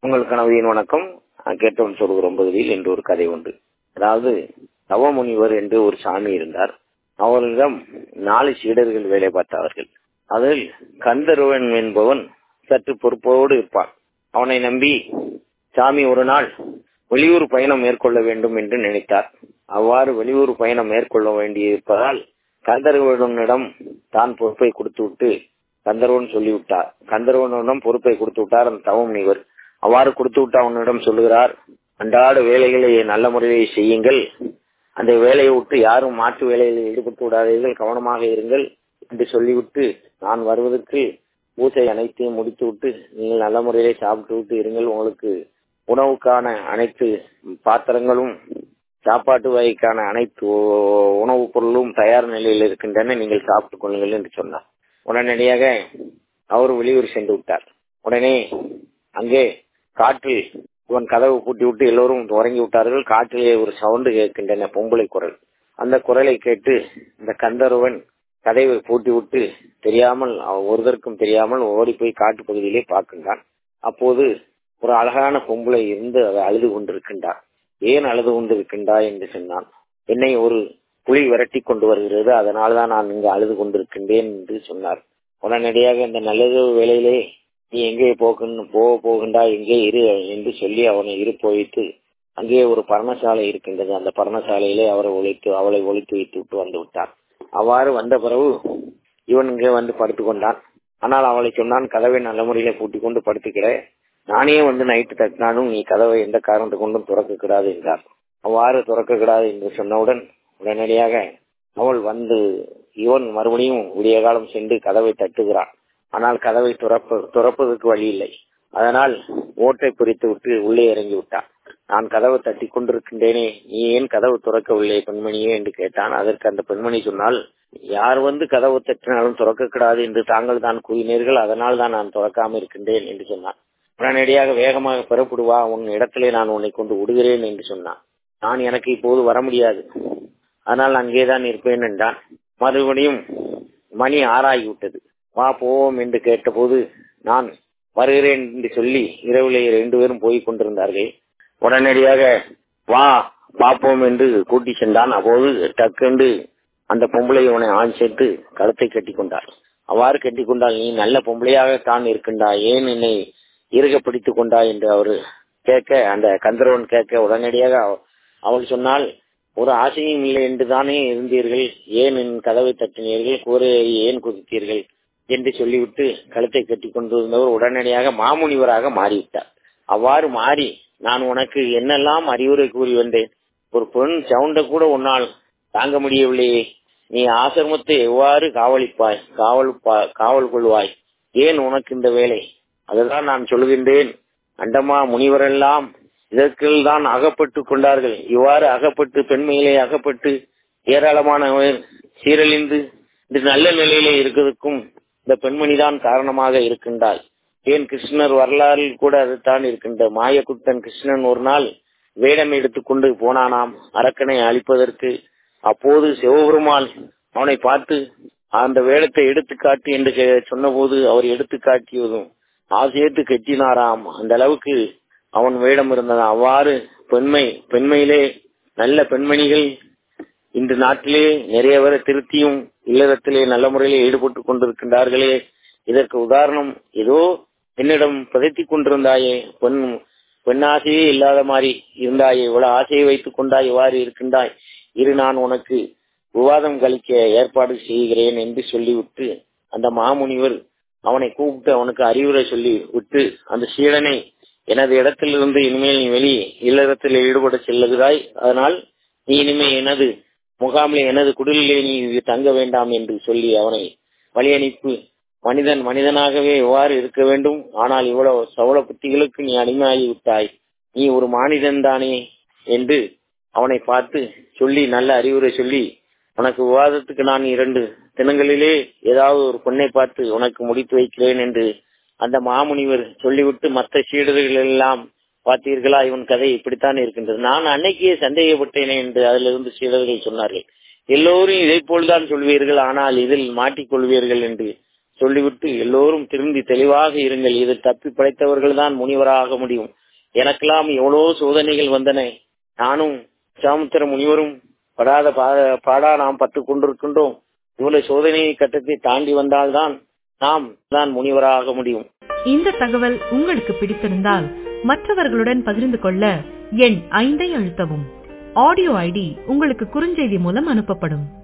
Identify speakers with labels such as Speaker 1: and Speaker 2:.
Speaker 1: உங்கள் கனவியின் வணக்கம் நான் கேட்டவன் சொல்கிறோம் பகுதியில் என்று ஒரு கதை உண்டு அதாவது தவமுனிவர் என்று ஒரு சாமி இருந்தார் அவரிடம் நாலு சீடர்கள் வேலை பார்த்தார்கள் அதில் கந்தருவன் என்பவன் சற்று பொறுப்போடு இருப்பான் அவனை நம்பி சாமி ஒரு நாள் வெளியூர் பயணம் மேற்கொள்ள வேண்டும் என்று நினைத்தார் அவ்வாறு வெளியூர் பயணம் மேற்கொள்ள வேண்டியிருப்பதால் கந்தர்வனிடம் தான் பொறுப்பை கொடுத்து விட்டு கந்தர்வன் சொல்லிவிட்டார் கந்தர்வனிடம் பொறுப்பை கொடுத்து விட்டார் அந்த தவமுனிவர் அவ்வாறு கொடுத்து விட்டு அவனிடம் சொல்லுகிறார் அன்றாட வேலைகளை நல்ல முறையில் செய்யுங்கள் அந்த வேலையை விட்டு யாரும் மாற்று வேலையில் ஈடுபட்டு விடாதீர்கள் கவனமாக இருங்கள் என்று சொல்லிவிட்டு நான் வருவதற்கு பூசை அனைத்தையும் முடித்து விட்டு நீங்கள் நல்ல முறையிலே சாப்பிட்டு விட்டு இருங்கள் உங்களுக்கு உணவுக்கான அனைத்து பாத்திரங்களும் சாப்பாட்டு வகைக்கான அனைத்து உணவுப் பொருளும் தயார் நிலையில் இருக்கின்றன நீங்கள் சாப்பிட்டுக் கொள்ளுங்கள் என்று சொன்னார் உடனடியாக அவர் வெளியூர் சென்று விட்டார் உடனே அங்கே காற்றில் இவன் கதவு பூட்டி விட்டு எல்லோரும் உறங்கி விட்டார்கள் காற்றிலே ஒரு சவுண்டு கேட்கின்றன பொம்பளை குரல் அந்த குரலை கேட்டு இந்த கந்தருவன் கதவை பூட்டி விட்டு தெரியாமல் ஒருதற்கும் தெரியாமல் ஓடி போய் காட்டு பகுதியிலே பார்க்கின்றான் அப்போது ஒரு அழகான பொம்பளை இருந்து அதை அழுது கொண்டிருக்கின்றார் ஏன் அழுது கொண்டிருக்கின்றா என்று சொன்னான் என்னை ஒரு புலி விரட்டி கொண்டு வருகிறது அதனால்தான் நான் இங்கு அழுது கொண்டிருக்கின்றேன் என்று சொன்னார் உடனடியாக இந்த நல்லது வேலையிலே நீ எங்கே போகணும் போக போகின்றா எங்கே இரு என்று சொல்லி அவனை இருப்ப வைத்து அங்கே ஒரு பர்ணசாலை இருக்கின்றது அந்த பர்ணசாலையிலே அவரை ஒழித்து அவளை ஒழித்து வைத்து விட்டு வந்து விட்டார் அவ்வாறு வந்த பிறகு இவன் இங்கே வந்து படுத்துக் கொண்டான் ஆனால் அவளை சொன்னான் கதவை நல்ல முறையில பூட்டி கொண்டு படுத்துக்கிற நானே வந்து நைட்டு தட்டினாலும் நீ கதவை எந்த காரணத்தை கொண்டும் துறக்க கூடாது என்றார் அவ்வாறு துறக்க கூடாது என்று சொன்னவுடன் உடனடியாக அவள் வந்து இவன் மறுபடியும் விடிய காலம் சென்று கதவை தட்டுகிறான் ஆனால் கதவை துறப்ப துறப்பதற்கு வழி இல்லை அதனால் ஓட்டை பிரித்து விட்டு உள்ளே இறங்கி விட்டான் நான் கதவை தட்டி கொண்டிருக்கின்றேனே நீ ஏன் கதவு துறக்கவில்லை பெண்மணியே என்று கேட்டான் அதற்கு அந்த பெண்மணி சொன்னால் யார் வந்து கதவு தட்டினாலும் துறக்கக்கூடாது என்று தாங்கள் தான் கூறினீர்கள் அதனால் தான் நான் துறக்காம இருக்கின்றேன் என்று சொன்னான் உடனடியாக வேகமாக பெறப்படுவா உன் இடத்திலே நான் உன்னை கொண்டு விடுகிறேன் என்று சொன்னான் நான் எனக்கு இப்போது வர முடியாது அதனால் அங்கேதான் இருப்பேன் என்றான் மறுபடியும் மணி ஆறாகிவிட்டது வா போவோம் என்று கேட்டபோது நான் வருகிறேன் என்று சொல்லி இரவிலே ரெண்டு பேரும் போய் கொண்டிருந்தார்கள் உடனடியாக வா பார்ப்போம் என்று கூட்டி சென்றான் அப்போது டக்கென்று அந்த பொம்பளை உனை ஆண் சேர்த்து கழுத்தை கட்டி கொண்டார் அவ்வாறு கட்டி கொண்டால் நீ நல்ல பொம்பளையாகத்தான் இருக்கின்றா ஏன் என்னை இறுக பிடித்துக் கொண்டா என்று அவர் கேட்க அந்த கந்தரவன் கேட்க உடனடியாக அவள் சொன்னால் ஒரு ஆசையும் இல்லை என்று தானே இருந்தீர்கள் ஏன் என் கதவை தட்டினீர்கள் கூரையை ஏன் குதித்தீர்கள் என்று சொல்லிவிட்டு கழுத்தை கட்டி கொண்டிருந்தவர் உடனடியாக மாமுனிவராக மாறிவிட்டார் அவ்வாறு மாறி நான் உனக்கு என்னெல்லாம் அறிவுரை கூறி வந்தேன் ஒரு பெண் சவுண்ட கூட உன்னால் தாங்க முடியவில்லையே நீ ஆசிரமத்தை எவ்வாறு காவலிப்பாய் காவல் காவல் கொள்வாய் ஏன் உனக்கு இந்த வேலை அதுதான் நான் சொல்கின்றேன் அண்டமா முனிவரெல்லாம் இதற்கில் தான் அகப்பட்டு கொண்டார்கள் இவ்வாறு அகப்பட்டு பெண்மையிலே அகப்பட்டு ஏராளமானவர் சீரழிந்து இந்த நல்ல நிலையிலே இருக்கிறதுக்கும் இந்த பெண்மணிதான் காரணமாக இருக்கின்றாள் ஏன் கிருஷ்ணர் வரலாறில் கூட அதுதான் இருக்கின்ற மாயக்குத்தன் கிருஷ்ணன் ஒரு நாள் வேடம் எடுத்துக்கொண்டு போனானாம் அரக்கனை அழிப்பதற்கு அப்போது சிவபெருமான் அவனை பார்த்து அந்த வேடத்தை எடுத்து காட்டு என்று சொன்னபோது அவர் எடுத்து காட்டியதும் ஆசையத்து கட்டினாராம் அந்த அளவுக்கு அவன் வேடம் இருந்தது அவ்வாறு பெண்மை பெண்மையிலே நல்ல பெண்மணிகள் இன்று நாட்டிலே நிறைய பேரை திருத்தியும் இல்லறத்திலே நல்ல முறையிலே ஈடுபட்டு கொண்டிருக்கின்றார்களே இதற்கு உதாரணம் ஏதோ என்னிடம் பதைத்தி கொண்டிருந்தாயே பெண் பெண்ணாசையே இல்லாத மாதிரி இருந்தாயே இவ்வளவு ஆசையை வைத்துக் கொண்டாய் இவ்வாறு இருக்கின்றாய் இரு நான் உனக்கு விவாதம் கழிக்க ஏற்பாடு செய்கிறேன் என்று சொல்லிவிட்டு அந்த மாமுனிவர் அவனை கூப்பிட்டு அவனுக்கு அறிவுரை சொல்லி விட்டு அந்த சீடனை எனது இடத்திலிருந்து இனிமேல் நீ வெளியே இல்லறத்தில் ஈடுபட செல்லுகிறாய் அதனால் நீ இனிமே எனது முகாமிலே எனது குடிலே நீ தங்க வேண்டாம் என்று சொல்லி அவனை வழி அனுப்பி மனிதன் மனிதனாகவே எவ்வாறு இருக்க வேண்டும் ஆனால் இவ்வளவு சவள புத்திகளுக்கு நீ அடிமையாகி விட்டாய் நீ ஒரு மானிதன் தானே என்று அவனை பார்த்து சொல்லி நல்ல அறிவுரை சொல்லி உனக்கு விவாதத்துக்கு நான் இரண்டு தினங்களிலே ஏதாவது ஒரு பொண்ணை பார்த்து உனக்கு முடித்து வைக்கிறேன் என்று அந்த மாமுனிவர் சொல்லிவிட்டு மற்ற சீடர்கள் எல்லாம் பார்த்தீர்களா இவன் கதை இப்படித்தான் இருக்கின்றது நான் அன்னைக்கே சந்தேகப்பட்டேனே என்று அதிலிருந்து சீடர்கள் சொன்னார்கள் எல்லோரும் இதை போல்தான் சொல்வீர்கள் ஆனால் இதில் மாட்டிக்கொள்வீர்கள் என்று சொல்லிவிட்டு எல்லோரும் திரும்பி தெளிவாக இருங்கள் இது தப்பி படைத்தவர்கள் தான் முனிவராக முடியும் எனக்கெல்லாம் எவ்வளவோ சோதனைகள் வந்தன நானும் சாமுத்திர முனிவரும் படாத பாடா நாம் பட்டு கொண்டிருக்கின்றோம் இவ்வளவு சோதனை கட்டத்தை தாண்டி வந்தால்தான் நாம் தான் முனிவராக முடியும்
Speaker 2: இந்த தகவல் உங்களுக்கு பிடித்திருந்தால் மற்றவர்களுடன் பகிர்ந்து கொள்ள எண் ஐந்தை அழுத்தவும் ஆடியோ ஐடி உங்களுக்கு குறுஞ்செய்தி மூலம் அனுப்பப்படும்